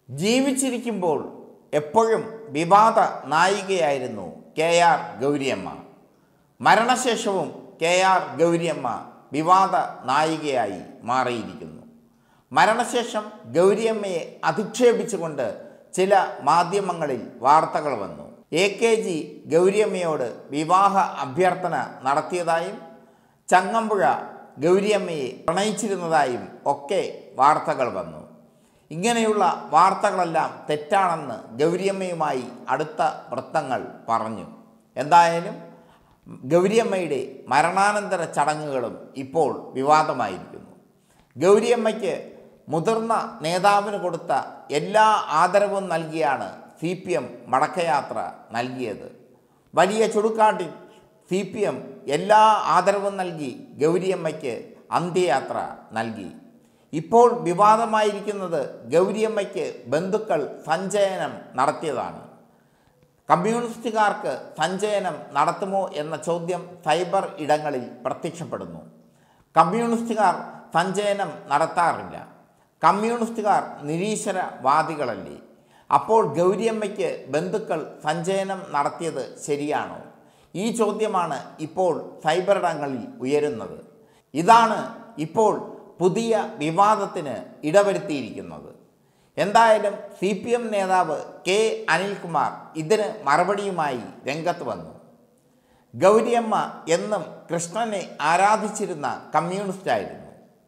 ജീവിച്ചിരിക്കുമ്പോൾ എപ്പോഴും വിവാദ നായികയായിരുന്നു കെ ആർ ഗൗരിയമ്മ മരണശേഷവും കെ ആർ ഗൗരിയമ്മ വിവാദ നായികയായി മാറിയിരിക്കുന്നു മരണശേഷം ഗൗരിയമ്മയെ അധിക്ഷേപിച്ചുകൊണ്ട് ചില മാധ്യമങ്ങളിൽ വാർത്തകൾ വന്നു എ കെ ജി ഗൗരിയമ്മയോട് വിവാഹ അഭ്യർത്ഥന നടത്തിയതായും ചങ്ങമ്പുഴ ഗൗരിയമ്മയെ പ്രണയിച്ചിരുന്നതായും ഒക്കെ വാർത്തകൾ വന്നു ഇങ്ങനെയുള്ള വാർത്തകളെല്ലാം തെറ്റാണെന്ന് ഗൗരിയമ്മയുമായി അടുത്ത വൃത്തങ്ങൾ പറഞ്ഞു എന്തായാലും ഗൗരിയമ്മയുടെ മരണാനന്തര ചടങ്ങുകളും ഇപ്പോൾ വിവാദമായിരിക്കുന്നു ഗൗരിയമ്മയ്ക്ക് മുതിർന്ന നേതാവിന് കൊടുത്ത എല്ലാ ആദരവും നൽകിയാണ് സി പി എം മടക്കയാത്ര നൽകിയത് വലിയ ചുടുകാട്ടിൽ സി പി എം എല്ലാ ആദരവും നൽകി ഗൗരിയമ്മയ്ക്ക് അന്ത്യയാത്ര നൽകി ഇപ്പോൾ വിവാദമായിരിക്കുന്നത് ഗൗരിയമ്മയ്ക്ക് ബന്ധുക്കൾ സഞ്ചയനം നടത്തിയതാണ് കമ്മ്യൂണിസ്റ്റുകാർക്ക് സഞ്ചയനം നടത്തുമോ എന്ന ചോദ്യം സൈബർ ഇടങ്ങളിൽ പ്രത്യക്ഷപ്പെടുന്നു കമ്മ്യൂണിസ്റ്റുകാർ സഞ്ചയനം നടത്താറില്ല കമ്മ്യൂണിസ്റ്റുകാർ നിരീശ്വരവാദികളല്ലേ അപ്പോൾ ഗൗരിയമ്മയ്ക്ക് ബന്ധുക്കൾ സഞ്ചയനം നടത്തിയത് ശരിയാണോ ഈ ചോദ്യമാണ് ഇപ്പോൾ സൈബർ ഇടങ്ങളിൽ ഉയരുന്നത് ഇതാണ് ഇപ്പോൾ പുതിയ വിവാദത്തിന് ഇടവരുത്തിയിരിക്കുന്നത് എന്തായാലും സി പി എം നേതാവ് കെ അനിൽകുമാർ ഇതിന് മറുപടിയുമായി രംഗത്ത് വന്നു ഗൗരിയമ്മ എന്നും കൃഷ്ണനെ ആരാധിച്ചിരുന്ന കമ്മ്യൂണിസ്റ്റായിരുന്നു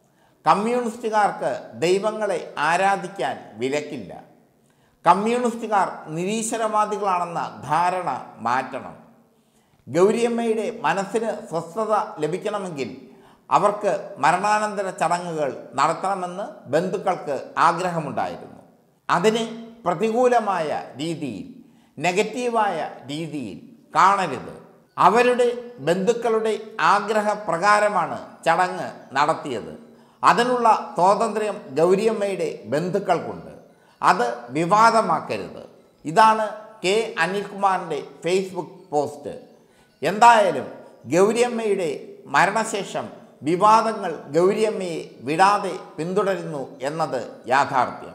കമ്മ്യൂണിസ്റ്റുകാർക്ക് ദൈവങ്ങളെ ആരാധിക്കാൻ വിലക്കില്ല കമ്മ്യൂണിസ്റ്റുകാർ നിരീശ്വരവാദികളാണെന്ന ധാരണ മാറ്റണം ഗൗരിയമ്മയുടെ മനസ്സിന് സ്വസ്ഥത ലഭിക്കണമെങ്കിൽ അവർക്ക് മരണാനന്തര ചടങ്ങുകൾ നടത്തണമെന്ന് ബന്ധുക്കൾക്ക് ആഗ്രഹമുണ്ടായിരുന്നു അതിന് പ്രതികൂലമായ രീതിയിൽ നെഗറ്റീവായ രീതിയിൽ കാണരുത് അവരുടെ ബന്ധുക്കളുടെ ആഗ്രഹപ്രകാരമാണ് ചടങ്ങ് നടത്തിയത് അതിനുള്ള സ്വാതന്ത്ര്യം ഗൗരിയമ്മയുടെ ബന്ധുക്കൾക്കുണ്ട് അത് വിവാദമാക്കരുത് ഇതാണ് കെ അനിൽകുമാറിൻ്റെ ഫേസ്ബുക്ക് പോസ്റ്റ് എന്തായാലും ഗൗരിയമ്മയുടെ മരണശേഷം വിവാദങ്ങൾ ഗൗരിയമ്മയെ വിടാതെ പിന്തുടരുന്നു എന്നത് യാഥാർത്ഥ്യം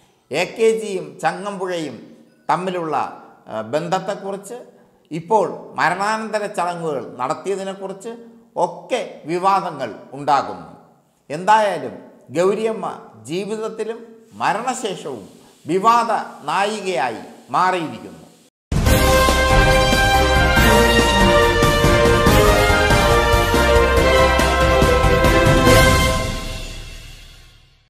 എ കെ ജിയും ചങ്ങമ്പുഴയും തമ്മിലുള്ള ആ, ബന്ധത്തെക്കുറിച്ച് ഇപ്പോൾ മരണാനന്തര ചടങ്ങുകൾ നടത്തിയതിനെക്കുറിച്ച് ഒക്കെ വിവാദങ്ങൾ ഉണ്ടാകുന്നു എന്തായാലും ഗൗരിയമ്മ ജീവിതത്തിലും മരണശേഷവും വിവാദ നായികയായി മാറിയിരിക്കുന്നു